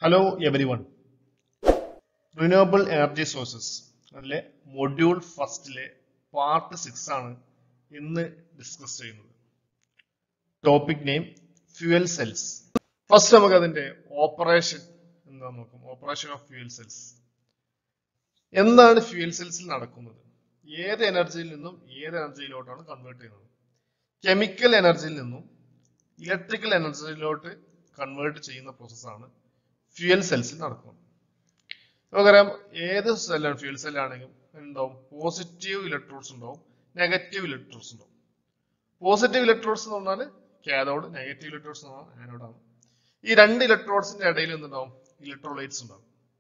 hello everyone renewable energy sources അതിലെ module ഫസ്റ്റിലെ part six ആണ് ഇന്ന് ഡിസ്കസ് ചെയ്യുന്നത് topic name fuel cells first നമുക്ക് അതിന്റെ ഓപ്പറേഷൻ എന്താ നോക്കാം ഓപ്പറേഷൻ ഓഫ് ഫ്യൂവൽ സെൽസ് എന്താണ് ഫ്യൂവൽ സെൽസിൽ നടക്കുന്നത് ഏത് എനർജിയിൽ നിന്നും ഏത് എനർജിയിലോട്ടാണ് കൺവേർട്ട് ചെയ്യുന്നത് കെമിക്കൽ എനർജിയിൽ നിന്നും ഇലക്ട്രിക്കൽ എനർജിയിലോട്ട് കൺവേർട്ട് ചെയ്യുന്ന പ്രോസസ്സാണ് ഫ്യൂവൽ സെൽസിൽ നടക്കുന്നത് നമുക്കറിയാം ഏത് സെല്ലാണ് ഫ്യൂവൽ സെല്ലാണെങ്കിലും ഉണ്ടാവും പോസിറ്റീവ് ഇലക്ട്രോഡ്സ് ഉണ്ടാവും നെഗറ്റീവ് ഇലക്ട്രോഡ്സ് ഉണ്ടാവും പോസിറ്റീവ് ഇലക്ട്രോഡ്സ് എന്ന് പറഞ്ഞാൽ കാഥോഡ് നെഗറ്റീവ് ഇലക്ട്രോഡ്സ് എന്ന് പറഞ്ഞാൽ ആനോഡാണ് ഈ രണ്ട് ഇലക്ട്രോഡ്സിന്റെ ഇടയിൽ എന്തുണ്ടാവും ഇലക്ട്രോലൈറ്റ്സ് ഉണ്ടാവും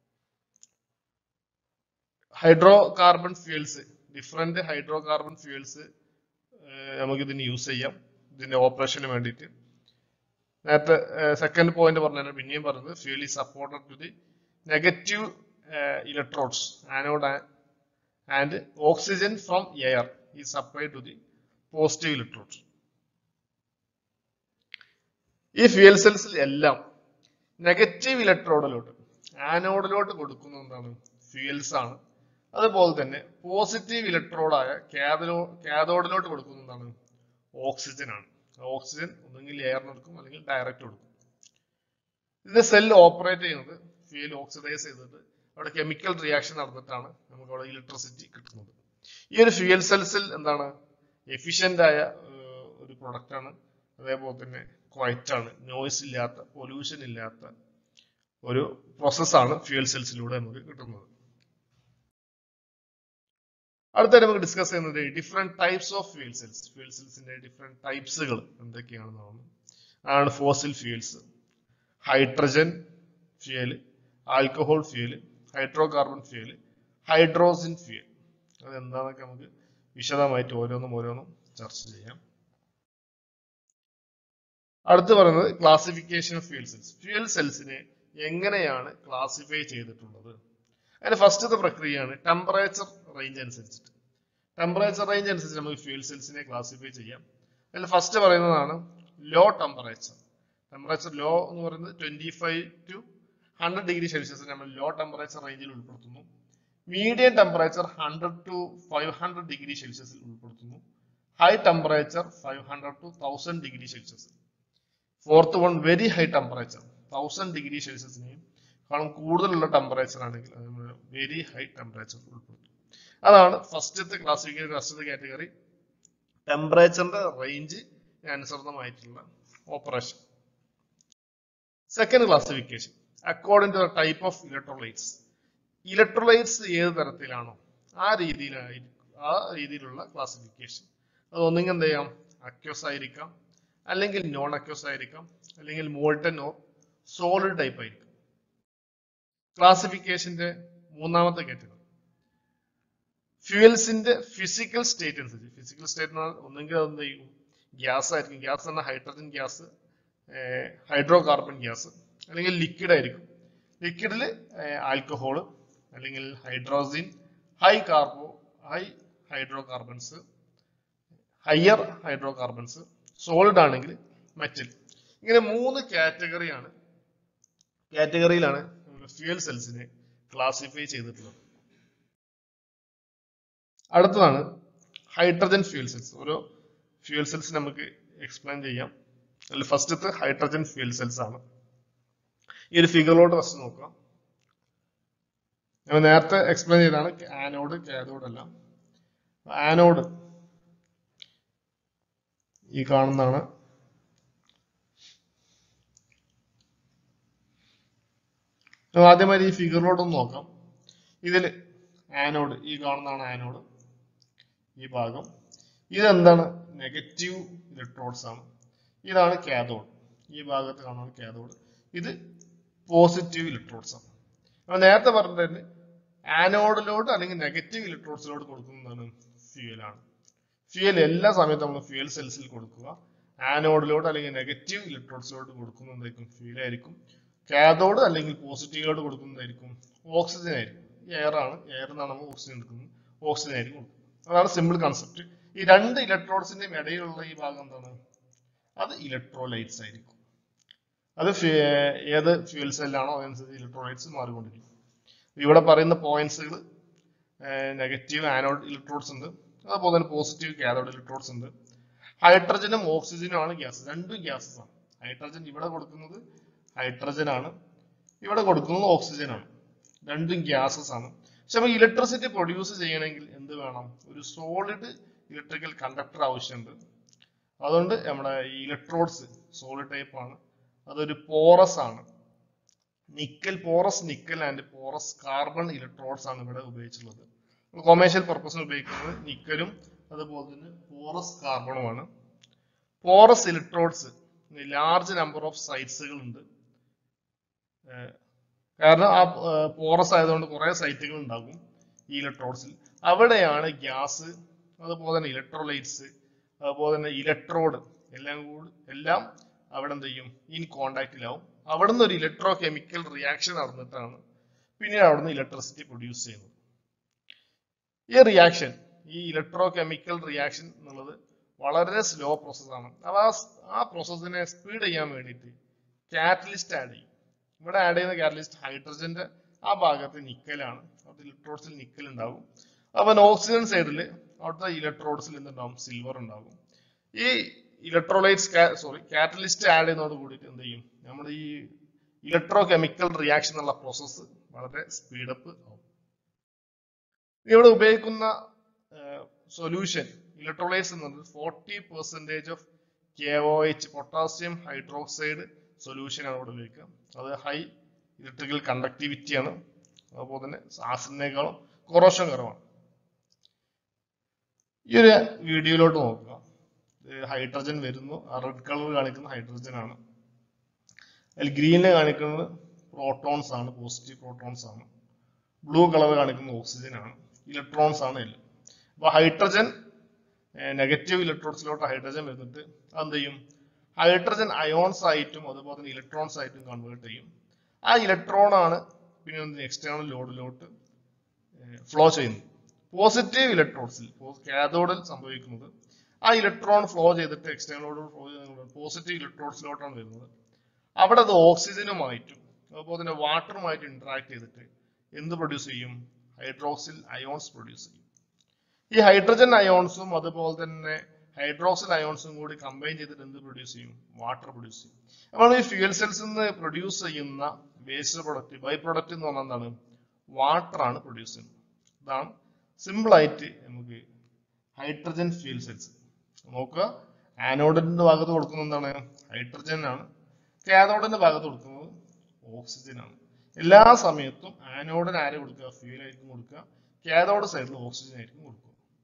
hydrocarbon fuels different hydrocarbon fuels നമുക്ക് ഇതിന് യൂസ് ചെയ്യാം ഇതിന്റെ ഓപ്പറേഷന് വേണ്ടിയിട്ട് നേരത്തെ സെക്കൻഡ് പോയിന്റ് പറഞ്ഞാൽ പിന്നെയും പറഞ്ഞത് fuel is supported to the negative electrodes anode and oxygen from air is supply to the positive electrodes ഈ ഫ്യൂൽ സെൽസിൽ എല്ലാം നെഗറ്റീവ് ഇലക്ട്രോഡിലോട്ട് ആനോഡിലോട്ട് കൊടുക്കുന്ന എന്താണ് ഫ്യൂൽസ് ആണ് അതുപോലെ തന്നെ പോസിറ്റീവ് ഇലക്ട്രോഡായ കാതലോ കാതോഡിലോട്ട് കൊടുക്കുന്ന എന്താണ് ഓക്സിജൻ ആണ് ഓക്സിജൻ ഒന്നെങ്കിൽ എയറിന് കൊടുക്കും അല്ലെങ്കിൽ ഡയറക്റ്റ് കൊടുക്കും ഇതിന്റെ സെൽ ഓപ്പറേറ്റ് ചെയ്യുന്നത് ഫ്യൂൽ ഓക്സിഡൈസ് ചെയ്തിട്ട് അവിടെ കെമിക്കൽ റിയാക്ഷൻ നടന്നിട്ടാണ് നമുക്ക് അവിടെ ഇലക്ട്രിസിറ്റി കിട്ടുന്നത് ഈ ഒരു ഫ്യൂൽ സെൽസിൽ എന്താണ് എഫിഷ്യന്റ് ആയ ഏർ, ഒരു പ്രൊഡക്റ്റ് ആണ് അതേപോലെ തന്നെ ക്വയറ്റ് ആണ് നോയ്സ് ഇല്ലാത്ത പൊല്യൂഷൻ ഇല്ലാത്ത ഒരു പ്രോസസ്സാണ് ഫ്യൂൽ സെൽസിലൂടെ നമുക്ക് കിട്ടുന്നത് അടുത്തായിട്ട് നമുക്ക് ഡിസ്കസ് ചെയ്യുന്നത് different types of fuel cells fuel സെൽസിന്റെ ഡിഫറെന്റ് ടൈപ്സുകൾ എന്തൊക്കെയാണെന്നാണ് ആണ് fossil fuels hydrogen fuel alcohol fuel hydrocarbon fuel hydrazine fuel അതെന്താണെന്നൊക്കെ നമുക്ക് വിശദമായിട്ട് ഓരോന്നും ഓരോന്നും ചർച്ച ചെയ്യാം അടുത്ത് പറയുന്നത് classification of fuel cells fuel സെൽസിനെ എങ്ങനെയാണ് ക്ലാസിഫൈ ചെയ്തിട്ടുള്ളത് അതിന്റെ ഫസ്റ്റത്തെ പ്രക്രിയയാണ് ടെമ്പറേച്ചർ റേഞ്ച് അനുസരിച്ചിട്ട് ടെമ്പറേച്ചർ റേഞ്ച് അനുസരിച്ച് നമുക്ക് ഫ്യൂൽ സെൽസിനെ ക്ലാസിഫൈ ചെയ്യാം അതിൽ ഫസ്റ്റ് പറയുന്നതാണ് ലോ ടെമ്പറേച്ചർ ടെമ്പറേച്ചർ ലോ എന്ന് പറയുന്നത് twenty five to hundred degree Celsius നമ്മൾ ലോ ടെമ്പറേച്ചർ റേഞ്ചിൽ ഉൾപ്പെടുത്തുന്നു medium temperature hundred to five hundred degree സെൽഷ്യസിൽ ഉൾപ്പെടുത്തുന്നു high temperature five hundred to thousand degree Celsius fourth one very high temperature thousand degree സെൽഷ്യസിനെയും കാരണം കൂടുതലുള്ള ടെമ്പറേച്ചർ ആണെങ്കിൽ very high temperature ഉൾപ്പെടുത്തും അതാണ് ഫസ്റ്റത്തെ ക്ലാസിഫിക്കേഷൻ ഫസ്റ്റത്തെ കാറ്റഗറി ടെമ്പറേച്ചറിന്റെ റേഞ്ച് അനുസൃതമായിട്ടുള്ള operation second classification according to the type of electrolytes electrolytes ഏത് തരത്തിലാണോ ആ രീതിയിലായിരിക്കും ആ രീതിയിലുള്ള ക്ലാസിഫിക്കേഷൻ അത് ഒന്നുകിൽ എന്ത് ചെയ്യാം അക്യോസ് ആയിരിക്കാം അല്ലെങ്കിൽ നോൺ അക്യോസ് ആയിരിക്കാം അല്ലെങ്കിൽ മോൾട്ടൻ ഓർ സോളിഡ് ടൈപ്പ് ആയിരിക്കും ക്ലാസിഫിക്കേഷന്റെ മൂന്നാമത്തെ കാറ്റഗറി ഫ്യൂവൽസിന്റെ ഫിസിക്കൽ സ്റ്റേറ്റ് അനുസരിച്ച് ഫിസിക്കൽ സ്റ്റേറ്റ് ഒന്നെങ്കിൽ അത് എന്ത് ചെയ്യും ഗ്യാസ് ആയിരിക്കും ഗ്യാസ് എന്ന hydrogen gas hydrocarbon gas അല്ലെങ്കിൽ ലിക്വിഡ് ആയിരിക്കും ലിക്വിഡിൽ ആൽക്കഹോള് അല്ലെങ്കിൽ ഹൈഡ്രോസിൻ ഹൈ കാർബോ ഹൈ hydrocarbons higher hydrocarbons solid ആണെങ്കിൽ മെറ്റൽ ഇങ്ങനെ മൂന്ന് കാറ്റഗറിയാണ് കാറ്റഗറിയിലാണ് ഫ്യൂൽ സെൽസിനെ ക്ലാസിഫൈ ചെയ്തിട്ടുള്ളത് അടുത്തതാണ് ഹൈഡ്രജൻ ഫ്യൂൽ സെൽസ് ഓരോ ഫ്യൂൽ സെൽസ് നമുക്ക് എക്സ്പ്ലെയിൻ ചെയ്യാം അതിൽ ഫസ്റ്റത്തെ ഹൈഡ്രജൻ ഫ്യൂൽ സെൽസ് ആണ് ഈ ഒരു ഫിഗറിലോട്ട് ഫസ്റ്റ് നോക്കാം ഞാൻ നേരത്തെ എക്സ്പ്ലെയിൻ ചെയ്താണ് ആനോഡ് കാഥോഡ് എല്ലാം ആനോഡ് ഈ കാണുന്നതാണ് നമുക്ക് ആദ്യമായി ഈ ഫിഗറിലോട്ടൊന്ന് നോക്കാം ഇതിൽ ആനോഡ് ഈ കാണുന്നതാണ് ആനോഡ് ഈ ഭാഗം ഇതെന്താണ് നെഗറ്റീവ് ഇലക്ട്രോഡ്സ് ആണ് ഇതാണ് കാഥോഡ് ഈ ഭാഗത്ത് കാണുന്നത് കാഥോഡ് ഇത് പോസിറ്റീവ് ഇലക്ട്രോഡ്സ് ആണ് അപ്പൊ നേരത്തെ പറഞ്ഞിട്ട് ആനോഡിലോട്ട് അല്ലെങ്കിൽ നെഗറ്റീവ് ഇലക്ട്രോഡ്സിലോട്ട് കൊടുക്കുന്നതാണ് ഫ്യൂവലാണ് ഫ്യൂവൽ എല്ലാ സമയത്തും നമ്മൾ ഫ്യൂവൽ സെൽസിൽ കൊടുക്കുക ആനോഡിലോട്ട് അല്ലെങ്കിൽ നെഗറ്റീവ് ഇലക്ട്രോഡ്സിലോട്ട് കൊടുക്കുന്നതായിരിക്കും ഫ്യൂൽ ആയിരിക്കും കാഥോഡ് അല്ലെങ്കിൽ പോസിറ്റീവിലോട്ട് കൊടുക്കുന്നതായിരിക്കും ഓക്സിജൻ ആയിരിക്കും എയർ ആണ് എയർ എന്നാണ് നമ്മൾ ഓക്സിജൻ എടുക്കുന്നത് ഓക്സിജൻ ആയിരിക്കും കൊടുക്കുന്നത് അതാണ് സിമ്പിൾ കൺസെപ്റ്റ് ഈ രണ്ട് ഇലക്ട്രോഡ്സിന്റെയും ഇടയിലുള്ള ഈ ഭാഗം എന്താണ് അത് ഇലക്ട്രോലൈറ്റ്സ് ആയിരിക്കും അത് ഫ്യൂ- ഏത് ഫ്യൂൽ സെല്ലാണോ അതനുസരിച്ച് ഇലക്ട്രോലൈറ്റ്സ് മാറിക്കൊണ്ടിരിക്കും ഇവിടെ പറയുന്ന പോയിന്റ്സുകൾ നെഗറ്റീവ് ആനോഡ് ഇലക്ട്രോഡ്സ് ഉണ്ട് അതുപോലെ തന്നെ പോസിറ്റീവ് കാഥോഡ് ഇലക്ട്രോഡ്സ് ഉണ്ട് ഹൈഡ്രജനും ഓക്സിജനും ആണ് ഗ്യാസ് രണ്ടും ഗ്യാസസ് ആണ് ഹൈഡ്രജൻ ഇവിടെ കൊടുക്കുന്നത് ഹൈഡ്രജൻ ആണ് ഇവിടെ കൊടുക്കുന്നത് ഓക്സിജൻ ആണ് രണ്ടും ഗ്യാസസ് ആണ് പക്ഷെ നമുക്ക് ഇലക്ട്രിസിറ്റി പ്രൊഡ്യൂസ് ചെയ്യണമെങ്കിൽ എന്ത് വേണം ഒരു സോളിഡ് ഇലക്ട്രിക്കൽ കണ്ടക്ടർ ആവശ്യമുണ്ട് അതുകൊണ്ട് നമ്മുടെ ഈ ഇലക്ട്രോഡ്സ് സോളിഡ് ടൈപ്പ് ആണ് അതൊരു പോറസ് ആണ് nickel porous nickel and porous carbon electrodes ആണ് ഇവിടെ ഉപയോഗിച്ചിട്ടുള്ളത് കൊമേഴ്ഷ്യൽ പർപ്പസിന് ഉപയോഗിക്കുന്നത് നിക്കലും അതുപോലെ തന്നെ പോറസ് കാർബണുമാണ് porous electrodes large number of സൈറ്റ്സുകൾ ഉണ്ട് ഏഹ് കാരണം ആ പോറസ് ആയതുകൊണ്ട് കുറെ സൈറ്റുകൾ ഉണ്ടാകും ഈ ഇലക്ട്രോഡ്സിൽ അവിടെയാണ് ഗ്യാസ് അതുപോലെ തന്നെ ഇലക്ട്രോലൈറ്റ്സ് അതുപോലെ തന്നെ ഇലക്ട്രോഡ് എല്ലാം കൂടി എല്ലാം അവിടെ എന്ത് ചെയ്യും ഇൻ കോണ്ടാക്റ്റിലാവും അവിടെ നിന്ന് ഒരു ഇലക്ട്രോ കെമിക്കൽ റിയാക്ഷൻ നടന്നിട്ടാണ് പിന്നീട് അവിടെ നിന്ന് ഇലക്ട്രിസിറ്റി പ്രൊഡ്യൂസ് ചെയ്യുന്നത് ഈ റിയാക്ഷൻ ഈ ഇലക്ട്രോ കെമിക്കൽ റിയാക്ഷൻ എന്നുള്ളത് വളരെ സ്ലോ പ്രോസസ്സാണ് അപ്പൊ ആ സ്- ആ പ്രോസസ്സിനെ സ്പീഡ് ചെയ്യാൻ വേണ്ടിയിട്ട് കാറ്റലിസ്റ്റ് ആഡ് ചെയ്യും ഇവിടെ ആഡ് ചെയ്യുന്ന കാറ്റലിസ്റ്റ് ഹൈഡ്രജന്റെ ആ ഭാഗത്ത് നിക്കലാണ് അവിടെ ഇലക്ട്രോഡ്സിൽ നിക്കൽ ഉണ്ടാകും അപ്പൊ ഓക്സിജൻ സൈഡിൽ അവിടുത്തെ ഇലക്ട്രോഡ്സിൽ എന്തുണ്ടാവും സിൽവർ ഉണ്ടാകും ഈ ഇലക്ട്രോലൈറ്റ്സ് സോറി കാറ്റലിസ്റ്റ് ആഡ് ചെയ്യുന്നതോട് കൂടിയിട്ട് എന്ത് ചെയ്യും നമ്മുടെ ഈ ഇലക്ട്രോ കെമിക്കൽ റിയാക്ഷൻ എന്നുള്ള പ്രോസസ്സ് വളരെ സ്പീഡപ്പ് ആവും ഇവിടെ ഉപയോഗിക്കുന്ന സൊല്യൂഷൻ ഇലക്ട്രോലൈറ്റ്സ് എന്നത് forty percentage of K O H potassium hydroxide solution ആണ് ഇവിടെ ഉപയോഗിക്കുക അത് ഹൈ ഇലക്ട്രിക്കൽ കണ്ടക്ടിവിറ്റി ആണ് അതുപോലെ തന്നെ ആസിഡിനേക്കാളും കൊറോഷൻ കുറവാണ് ഈ ഒരു വീഡിയോയിലോട്ട് നോക്കുക ഹൈഡ്രജൻ വരുന്നു ആ റെഡ് കളർ കാണിക്കുന്ന ഹൈഡ്രജൻ ആണ് അതിൽ ഗ്രീനിൽ കാണിക്കുന്നത് പ്രോട്ടോൺസ് ആണ് പോസിറ്റീവ് പ്രോട്ടോൺസ് ആണ് ബ്ലൂ കളർ കാണിക്കുന്ന ഓക്സിജൻ ആണ് ഇലക്ട്രോൺസ് ആണ് എല്ലാം അപ്പൊ ഹൈഡ്രജൻ നെഗറ്റീവ് ഇലക്ട്രോൺസിലോട്ട് ഹൈഡ്രജൻ വരുന്നിട്ട് അതെന്ത് ചെയ്യും ഹൈഡ്രജൻ അയോൺസ് ആയിട്ടും അതുപോലെ തന്നെ ഇലക്ട്രോൺസ് ആയിട്ടും കൺവേർട്ട് ചെയ്യും ആ ഇലക്ട്രോൺ ആണ് പിന്നെ എക്സ്റ്റേണൽ ലോഡിലോട്ട് ഫ്ലോ ചെയ്യുന്നത് പോസിറ്റീവ് ഇലക്ട്രോൺസിൽ കാഥോഡിൽ സംഭവിക്കുന്നത് ആ ഇലക്ട്രോൺ ഫ്ലോ ചെയ്തിട്ട് എക്സ്റ്റേണലോട് ഫ്ലോ ചെയ്യുന്നത് പോസിറ്റീവ് ഇലക്ട്രോൺസിലോട്ടാണ് വരുന്നത് അവിടെ അത് ഓക്സിജനുമായിട്ടും അതുപോലെ തന്നെ വാട്ടറുമായിട്ട് ഇന്ററാക്ട് ചെയ്തിട്ട് എന്ത് പ്രൊഡ്യൂസ് ചെയ്യും ഹൈഡ്രോക്സിൽ അയോൺസ് പ്രൊഡ്യൂസ് ചെയ്യും ഈ ഹൈഡ്രജൻ അയോൺസും അതുപോലെ തന്നെ ഹൈഡ്രോക്സിൽ അയോൺസും കൂടി കമ്പൈൻ ചെയ്തിട്ട് എന്ത് പ്രൊഡ്യൂസ് ചെയ്യും വാട്ടർ പ്രൊഡ്യൂസ് ചെയ്യും അപ്പോൾ ഈ ഫ്യൂൽ സെൽസ് നിന്ന് പ്രൊഡ്യൂസ് ചെയ്യുന്ന വേസ്റ്റ് പ്രൊഡക്റ്റ് ബൈ പ്രൊഡക്റ്റ് എന്ന് പറഞ്ഞാൽ എന്താണ് വാട്ടർ ആണ് പ്രൊഡ്യൂസ് ചെയ്യുന്നത് ഇതാണ് സിമ്പിൾ ആയിട്ട് നമുക്ക് ഹൈഡ്രജൻ ഫ്യൂൽ സെൽസ് നോക്കുക ആനോഡിന്റെ ഭാഗത്ത് കൊടുക്കുന്നത് എന്താണ് ഹൈഡ്രജൻ ആണ് കാഥോഡിന്റെ ഭാഗത്ത് കൊടുക്കുന്നത് ഓക്സിജൻ ആണ് എല്ലാ സമയത്തും ആനോഡിന് ആര് കൊടുക്കുക ഫ്യൂൽ ആയിരിക്കും കൊടുക്കുക കാഥോഡ് സൈഡിൽ ഓക്സിജൻ ആയിരിക്കും കൊടുക്കുക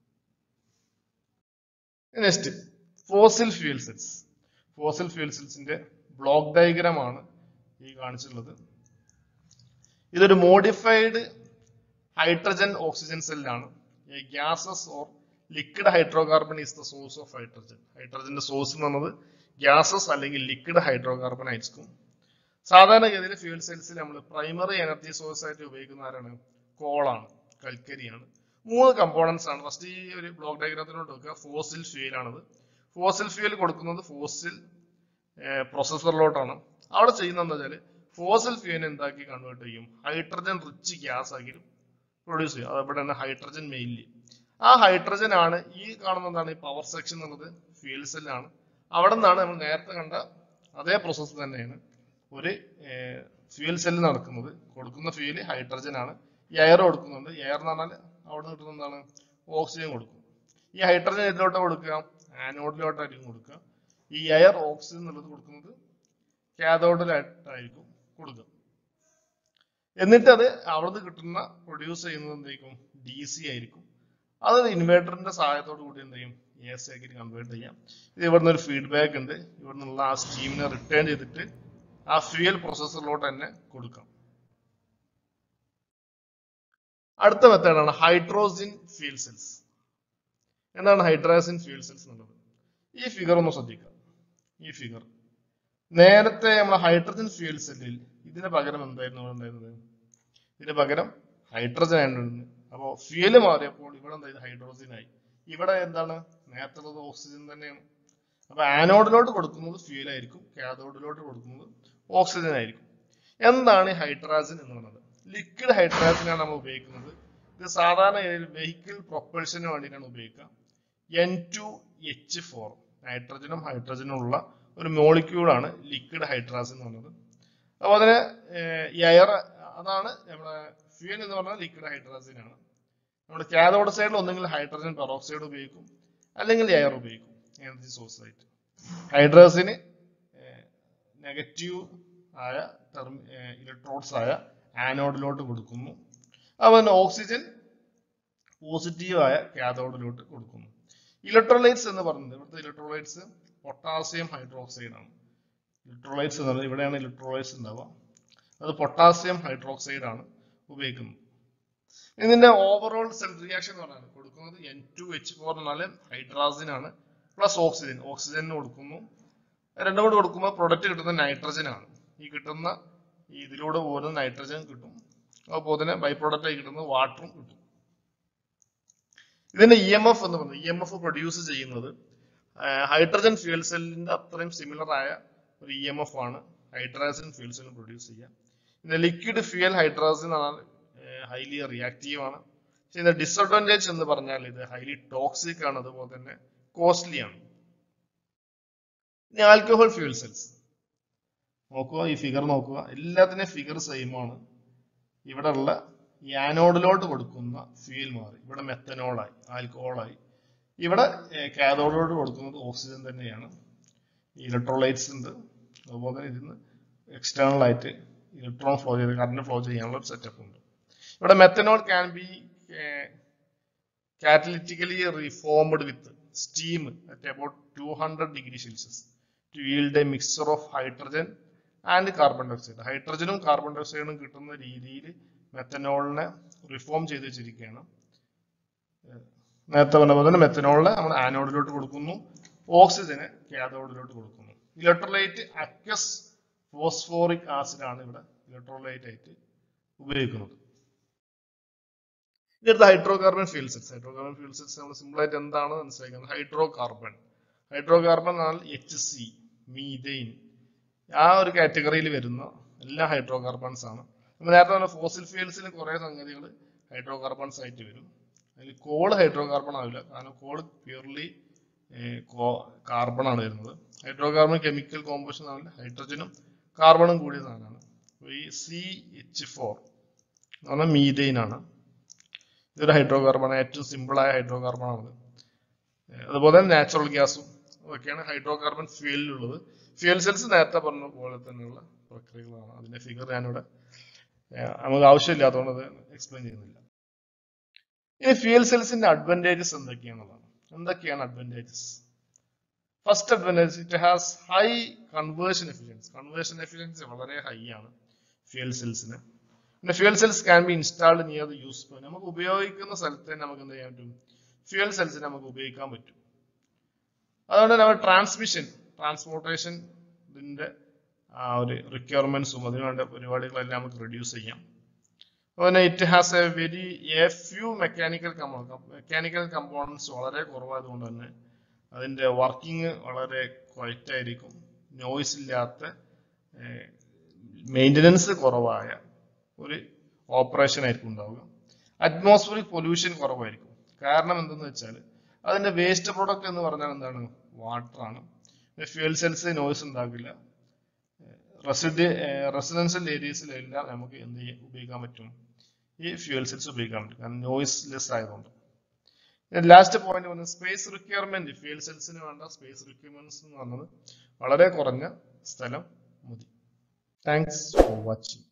next fossil fuel cells fossil fuel സെൽസിന്റെ ബ്ലോക്ക് ഡയഗ്രാം ആണ് ഈ കാണിച്ചിട്ടുള്ളത് ഇതൊരു മോഡിഫൈഡ് ഹൈഡ്രജൻ ഓക്സിജൻ സെല്ലാണ് gases or liquid hydrocarbon is the source of hydrogen ഹൈഡ്രജന്റെ സോഴ്സ് എന്ന് പറയുന്നത് ഗ്യാസസ് അല്ലെങ്കിൽ ലിക്വിഡ് ഹൈഡ്രോകാർബൺ ആയിരിക്കും സാധാരണഗതിയിൽ ഫ്യൂൽ സെൽസിൽ നമ്മൾ പ്രൈമറി എനർജി സോഴ്സ് ആയിട്ട് ഉപയോഗിക്കുന്ന ആരാണ് കോളാണ് കൽക്കരിയാണ് മൂന്ന് കമ്പോണൻസ് ആണ് ഫസ്റ്റ് ഈ ഒരു ബ്ലോക്ക് ഡയഗ്രാമത്തിലോട്ട് വെക്കുക ഫോസിൽ ഫ്യൂൽ ആണത് ഫോസിൽ ഫ്യൂൽ കൊടുക്കുന്നത് ഫോസിൽ പ്രൊസസറിലോട്ടാണ് അവിടെ ചെയ്യുന്നത് എന്താ വെച്ചാൽ ഫോസിൽ ഫ്യൂൽ എന്താക്കി കൺവേർട്ട് ചെയ്യും ഹൈഡ്രജൻ റിച്ച് ഗ്യാസ് ആക്കി പ്രൊഡ്യൂസ് ചെയ്യും അത് ഇവിടെ തന്നെ ഹൈഡ്രജൻ മെയിൻലി ആ ഹൈഡ്രജൻ ആണ് ഈ കാണുന്ന എന്താണ് ഈ പവർ സെക്ഷൻ എന്നുള്ളത് ഫ്യൂൽ സെല്ലാണ് അവിടെ നിന്നാണ് നമ്മൾ നേരത്തെ കണ്ട അതേ പ്രോസസ്സ് തന്നെയാണ് ഒരു ഫ്യൂൽ സെല്ല് നടക്കുന്നത് കൊടുക്കുന്ന ഫ്യൂല് ഹൈഡ്രജൻ ആണ് ഈ എയർ കൊടുക്കുന്നുണ്ട് എയർ എന്ന് പറഞ്ഞാൽ അവിടെ നിന്ന് കിട്ടുന്ന എന്താണ് ഓക്സിജൻ കൊടുക്കും ഈ ഹൈഡ്രജൻ ഇതിലോട്ട് കൊടുക്കുക ആനോഡിലോട്ടായിരിക്കും കൊടുക്കുക ഈ എയർ ഓക്സിജൻ എന്നുള്ളത് കൊടുക്കുന്നത് കാഥോഡിലായിട്ടായിരിക്കും കൊടുക്കുക എന്നിട്ട് അത് അവിടുന്ന് കിട്ടുന്ന പ്രൊഡ്യൂസ് ചെയ്യുന്നത് എന്തായിരിക്കും ഡി സി ആയിരിക്കും അത് ഇൻവേർട്ടറിന്റെ സഹായത്തോട് കൂടി എന്ത് ചെയ്യും എ സി ആക്കി കൺവേർട്ട് ചെയ്യാം ഇത് ഇവിടുന്ന് ഒരു ഫീഡ്ബാക്ക് ഉണ്ട് ഇവിടെ നിന്നുള്ള ആ സ്റ്റീമിനെ റിട്ടേൺ ചെയ്തിട്ട് ആ ഫ്യൂൽ പ്രോസസ്സറിലോട്ട് തന്നെ കൊടുക്കാം അടുത്ത മെത്തേഡാണ് ഹൈഡ്രോസിൻ ഫ്യൂൽ സെൽസ് എന്താണ് ഹൈഡ്രോസിൻ ഫ്യൂൽ സെൽസ് എന്നുള്ളത് ഈ ഫിഗർ ഒന്ന് ശ്രദ്ധിക്കുക ഈ ഫിഗർ നേരത്തെ നമ്മൾ ഹൈഡ്രജൻ ഫ്യൂൽ സെല്ലിൽ ഇതിന് പകരം എന്തായിരുന്നു ഇവിടെ ഉണ്ടായിരുന്നത് ഇതിന് പകരം ഹൈഡ്രജൻ ആയിരുന്നു അപ്പോൾ ഫ്യൂല് മാറിയപ്പോൾ ഇവിടെ എന്തായത് ഹൈഡ്രോജൻ ആയി ഇവിടെ എന്താണ് നേരത്തെ ഉള്ളത് ഓക്സിജൻ തന്നെയാണ് അപ്പൊ ആനോഡിലോട്ട് കൊടുക്കുന്നത് ഫ്യൂൽ ആയിരിക്കും കാഥോഡിലോട്ട് കൊടുക്കുന്നത് ഓക്സിജൻ ആയിരിക്കും എന്താണ് ഹൈഡ്രാജൻ എന്ന് പറയുന്നത് ലിക്വിഡ് ഹൈഡ്രാജനാണ് നമ്മൾ ഉപയോഗിക്കുന്നത് ഇത് സാധാരണ വെഹിക്കിൾ പ്രൊപ്പൽഷന് വേണ്ടിയിട്ടാണ് ഉപയോഗിക്കുക എൻ ടു എച്ച് ഫോർ നൈട്രജനും ഹൈഡ്രജനും ഉള്ള ഒരു മോളിക്യൂളാണ് ലിക്വിഡ് ഹൈഡ്രാജൻ എന്ന് പറയുന്നത് അപ്പോൾ അതിന് എയർ അതാണ് നമ്മുടെ ഫ്യൂൽ എന്ന് പറഞ്ഞാൽ ലിക്വിഡ് ഹൈഡ്രാജൻ ആണ് നമ്മുടെ കാഥോഡ് സൈഡിൽ ഒന്നെങ്കിൽ ഹൈഡ്രജൻ പെറോക്സൈഡ് ഉപയോഗിക്കും അല്ലെങ്കിൽ എയർ ഉപയോഗിക്കും എനർജി സോഴ്സ് ആയിട്ട് ഹൈഡ്രജന് നെഗറ്റീവ് ആയ ഇലക്ട്രോഡ്സ് ആയ ആനോഡിലോട്ട് കൊടുക്കുന്നു അതുപോലെ ഓക്സിജൻ പോസിറ്റീവ് ആയ കാഥോഡിലോട്ട് കൊടുക്കുന്നു ഇലക്ട്രോലൈറ്റ്സ് എന്ന് പറയുന്നത് ഇവിടുത്തെ ഇലക്ട്രോലൈറ്റ്സ് പൊട്ടാസ്യം ഹൈഡ്രോക്സൈഡ് ആണ് ഇലക്ട്രോലൈറ്റ്സ് എന്ന് പറയുന്നത് ഇവിടെയാണ് ഇലക്ട്രോലൈറ്റ്സ് ഉണ്ടാവുക അത് പൊട്ടാസ്യം ഹൈഡ്രോക്സൈഡ് ആണ് ഉപയോഗിക്കുന്നത് ഇതിന്റെ ഓവറോൾ സെൽ റിയാക്ഷൻ എന്ന് പറഞ്ഞാൽ കൊടുക്കുന്നത് എൻ ടു എച്ച് ഫോർ എന്ന് പറഞ്ഞാൽ ഹൈഡ്രാസിൻ ആണ് പ്ലസ് ഓക്സിജൻ ഓക്സിജന് കൊടുക്കുന്നു രണ്ടും കൂടി കൊടുക്കുമ്പോൾ പ്രൊഡക്റ്റ് കിട്ടുന്നത് നൈട്രജൻ ആണ് ഈ കിട്ടുന്ന ഈ ഇതിലൂടെ പോകുന്ന നൈട്രജൻ കിട്ടും അതുപോലെ തന്നെ ബൈ പ്രോഡക്റ്റ് ആയി കിട്ടുന്നത് വാട്ടറും കിട്ടും ഇതിന്റെ ഇ എം എഫ് എന്ന് പറയുന്നത് ഇ എം എഫ് പ്രൊഡ്യൂസ് ചെയ്യുന്നത് ഹൈഡ്രജൻ ഫ്യൂൽ സെല്ലിന്റെ അത്രയും സിമിലർ ആയ ഒരു ഇ എം എഫ് ആണ് ഹൈഡ്രാജൻ ഫ്യൂൽ സെല്ലിന് പ്രൊഡ്യൂസ് ചെയ്യുക പിന്നെ ലിക്വിഡ് ഫ്യൂൽ ഹൈഡ്രാജൻ ആണ് ഹൈലി റിയാക്റ്റീവ് ആണ് പക്ഷെ ഇതിന്റെ ഡിസഡ്വാൻറ്റേജ് എന്ന് പറഞ്ഞാൽ ഇത് ഹൈലി ടോക്സിക് ആണ് അതുപോലെ തന്നെ കോസ്റ്റ്ലി ആണ് ഇനി ആൽക്കഹോൾ ഫ്യൂൽ സെൽസ് നോക്കുക ഈ ഫിഗർ നോക്കുക എല്ലാത്തിന്റെയും ഫിഗർ സെയിം ആണ് ഇവിടെ ഉള്ള ഈ ആനോഡിലോട്ട് കൊടുക്കുന്ന ഫ്യൂൽ മാറി ഇവിടെ മെത്തനോളായി ആൽക്കഹോളായി ഇവിടെ കാഥോഡിലോട്ട് കൊടുക്കുന്നത് ഓക്സിജൻ തന്നെയാണ് ഇലക്ട്രോലൈറ്റ്സ് ഉണ്ട് അതുപോലെ തന്നെ ഇതിന് എക്സ്റ്റേണൽ ആയിട്ട് ഇലക്ട്രോൺ ഫ്ലോ ചെയ്ത് കറണ്ട് ഫ്ലോ ചെയ്യാനുള്ള ഒരു സെറ്റപ്പ് ഉണ്ട് ഇവിടെ methanol can be catalytically reformed with steam at about two hundred degree Celsius to yield a mixture of hydrogen and carbon dioxide ഹൈഡ്രജനും കാർബൺ ഡയോക്സൈഡും കിട്ടുന്ന രീതിയിൽ മെത്തനോളിനെ റിഫോം ചെയ്ത് വെച്ചിരിക്കുകയാണ് നേരത്തെ പറഞ്ഞ പോലെ തന്നെ മെത്തനോളിനെ നമ്മൾ ആനോഡിലോട്ട് കൊടുക്കുന്നു ഓക്സിജന് കാഥോഡിലോട്ട് കൊടുക്കുന്നു ഇലക്ട്രോലൈറ്റ് അക്വസ് ഫോസ്ഫോറിക് ആസിഡ് ആണ് ഇവിടെ ഇലക്ട്രോലൈറ്റ് ആയിട്ട് ഉപയോഗിക്കുന്നത് ഇതെടുത്ത hydrocarbon fuel cells hydrocarbon fuel cells നമ്മൾ സിമ്പിൾ ആയിട്ട് എന്താണ് മനസ്സിലാക്കുന്നത് ഹൈഡ്രോ കാർബൺ ഹൈഡ്രോ കാർബൺ എന്നാൽ എച്ച് സി മീതെയിൻ ആ ഒരു കാറ്റഗറിയിൽ വരുന്ന എല്ലാ ഹൈഡ്രോ കാർബൺസ് ആണ് നമ്മൾ നേരത്തെ പറഞ്ഞ ഫോസിൽ ഫ്യൂൽസിൽ കുറെ സംഗതികൾ ഹൈഡ്രോ കാർബൺസ് ആയിട്ട് വരും അതിൽ കോൾ ഹൈഡ്രോ കാർബൺ ആവില്ല കാരണം കോൾ പ്യൂർലി കാർബൺ ആണ് വരുന്നത് ഹൈഡ്രോ കാർബൺ കെമിക്കൽ കോമ്പോസിഷൻ ആണെങ്കിൽ ഹൈഡ്രജനും കാർബണും കൂടിയ സാധനമാണ് ഈ സി എച്ച് ഫോർ എന്ന് പറഞ്ഞാൽ മീതെയിൻ ആണ് ഇതൊരു ഹൈഡ്രോ കാർബൺ ഏറ്റവും സിമ്പിൾ ആയ ഹൈഡ്രോ കാർബൺ ആണ് അതുപോലെ തന്നെ നാച്ചുറൽ ഗ്യാസും ഒക്കെയാണ് ഹൈഡ്രോ കാർബൺ ഫ്യൂലിലുള്ളത് ഫ്യൂൽ സെൽസ് നേരത്തെ പറഞ്ഞ പോലെ തന്നെയുള്ള പ്രക്രിയകളാണ് അതിന്റെ ഫിഗർ ഞാനിവിടെ നമുക്ക് ആവശ്യമില്ലാത്തതുകൊണ്ട് അത് എക്സ്പ്ലെയിൻ ചെയ്യുന്നില്ല ഇനി ഫ്യൂൽ സെൽസിന്റെ അഡ്വാൻറ്റേജസ് എന്തൊക്കെയാണെന്നുള്ളതാണ് എന്തൊക്കെയാണ് advantages first advantage it has high conversion efficiency conversion efficiency വളരെ ഹൈ ആണ് ഫ്യൂൽ സെൽസിന് പിന്നെ fuel cells can be installed near the use point നമുക്ക് ഉപയോഗിക്കുന്ന സ്ഥലത്ത് തന്നെ നമുക്ക് എന്ത് ചെയ്യാൻ പറ്റും ഫ്യൂൽ സെൽസിനെ നമുക്ക് ഉപയോഗിക്കാൻ പറ്റും അതുകൊണ്ട് നമ്മൾ ട്രാൻസ്മിഷൻ ട്രാൻസ്പോർട്ടേഷൻ ഇതിന്റെ ആ ഒരു റിക്വയർമെന്റ്സും അതിനുവേണ്ട പരിപാടികളെല്ലാം നമുക്ക് റെഡ്യൂസ് ചെയ്യാം അതുപോലെ it has a very a few mechanical mechanical components വളരെ കുറവായതുകൊണ്ട് തന്നെ അതിന്റെ വർക്കിംഗ് വളരെ ക്വയറ്റ് ആയിരിക്കും നോയ്സ് ഇല്ലാത്ത മെയിൻ്റനൻസ് കുറവായ ഒരു ഓപ്പറേഷൻ ആയിരിക്കും ഉണ്ടാവുക അറ്റ്മോസ്ഫിയറിക് പൊല്യൂഷൻ കുറവായിരിക്കും കാരണം എന്തെന്ന് വെച്ചാൽ അതിന്റെ വേസ്റ്റ് പ്രോഡക്റ്റ് എന്ന് പറഞ്ഞാൽ എന്താണ് വാട്ടർ ആണ് ഫ്യൂൽ സെൽസ് നോയ്സ് ഉണ്ടാകില്ല റെസിഡി റെസിഡൻഷ്യൽ ഏരിയസിലെല്ലാം നമുക്ക് എന്ത് ചെയ്യാൻ ഉപയോഗിക്കാൻ പറ്റും ഈ ഫ്യൂൽ സെൽസ് ഉപയോഗിക്കാൻ പറ്റും കാരണം നോയ്സ് ലെസ് ആയതുകൊണ്ട് ലാസ്റ്റ് പോയിന്റ് പറഞ്ഞത് സ്പേസ് റിക്വയർമെന്റ് ഫ്യൂൽ സെൽസിന് വേണ്ട സ്പേസ് റിക്വയർമെന്റ്സ് എന്ന് പറഞ്ഞത് വളരെ കുറഞ്ഞ സ്ഥലം മതി താങ്ക്സ് ഫോർ വാച്ചിങ്